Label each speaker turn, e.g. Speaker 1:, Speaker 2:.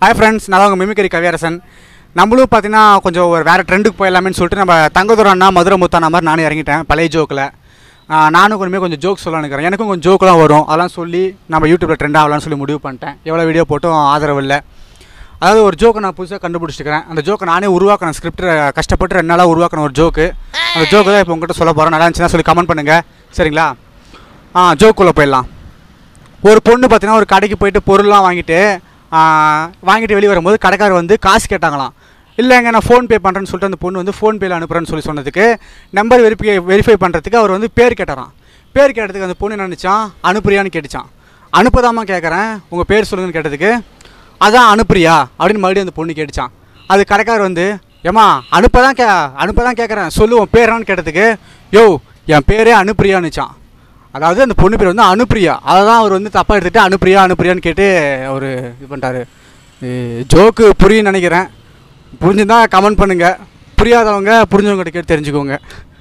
Speaker 1: hi friends நான் உங்கள் மிமிக்கரி கவியரசன் நம்மளும் பார்த்தீங்கன்னா கொஞ்சம் ஒரு வேறு ட்ரெண்டுக்கு போயிடலாமேன்னு சொல்லிட்டு நம்ம தங்கதுரம் அண்ணா மதுரை முத்தான மாதிரி நானும் இறங்கிட்டேன் பழைய ஜோக்கில் நானும் கொஞ்சமே கொஞ்சம் ஜோக் சொல்லலாம்னு இருக்கிறேன் எனக்கும் கொஞ்சம் ஜோக்கெலாம் வரும் அதெல்லாம் சொல்லி நம்ம யூடியூப்பில் ட்ரெண்ட் ஆகலாம்னு சொல்லி முடிவு பண்ணிட்டேன் எவ்வளோ வீடியோ போட்டும் ஆதரவு இல்லை அதாவது ஒரு ஜோக்கை நான் புதுசாக கண்டுபிடிச்சிக்கிறேன் அந்த ஜோக்கை நானே உருவாக்கின ஸ்கிரிப்ட் கஷ்டப்பட்டு ரெண்டு நாளாக உருவாக்கின ஒரு ஜோக்கு அந்த ஜோக்கு தான் இப்போ உங்கள்கிட்ட சொல்ல போகிறேன் நல்லா இருந்துச்சுன்னா சொல்லி கமெண்ட் பண்ணுங்கள் சரிங்களா ஆ ஜோக்குள்ளே போயிடலாம் ஒரு பொண்ணு பார்த்தீங்கன்னா ஒரு கடைக்கு போயிட்டு பொருள்லாம் வாங்கிட்டு ஆ, வாங்கிட்டு வெளியே வரும்போது கடைக்காரர் வந்து காசு கேட்டாங்களாம் இல்லைங்க நான் ஃபோன் பே பண்ணுறேன்னு சொல்லிட்டு அந்த பொண்ணு வந்து ஃபோன் பேல அனுப்புகிறேன்னு சொல்லி சொன்னதுக்கு நம்பர் வெரிஃபை வெரிஃபை பண்ணுறதுக்கு அவர் வந்து பேர் கேட்டாராம் பேர் கேட்டதுக்கு அந்த பொண்ணு என்ன நினச்சான் அனுப்புறியான்னு கேட்டுச்சான் அனுப்பதாமா கேட்குறேன் உங்கள் பேர் சொல்லுங்கன்னு கேட்டதுக்கு அதான் அனுப்புறியா அப்படின்னு மறுபடியும் அந்த பொண்ணு கேட்டுச்சான் அது கடைக்காரர் வந்து ஏமா அனுப்ப தான் கே அனுப்ப தான் கேட்குறேன் சொல்லு உன் பேரான்னு கேட்டதுக்கு யோ என் பேரே அனுப்புறியான்னுச்சான் அதாவது அந்த பொண்ணு பேர் வந்து அனுப்பிரியா அதை தான் அவர் வந்து தப்பாக எடுத்துகிட்டு அனுப்பிரியா அனுப்பிரியான்னு கேட்டு அவர் இது பண்ணிட்டாரு ஜோக்கு புரியும்னு நினைக்கிறேன் புரிஞ்சுதான் கமெண்ட் பண்ணுங்கள் புரியாதவங்க புரிஞ்சவங்ககிட்ட கேட்டு தெரிஞ்சுக்கோங்க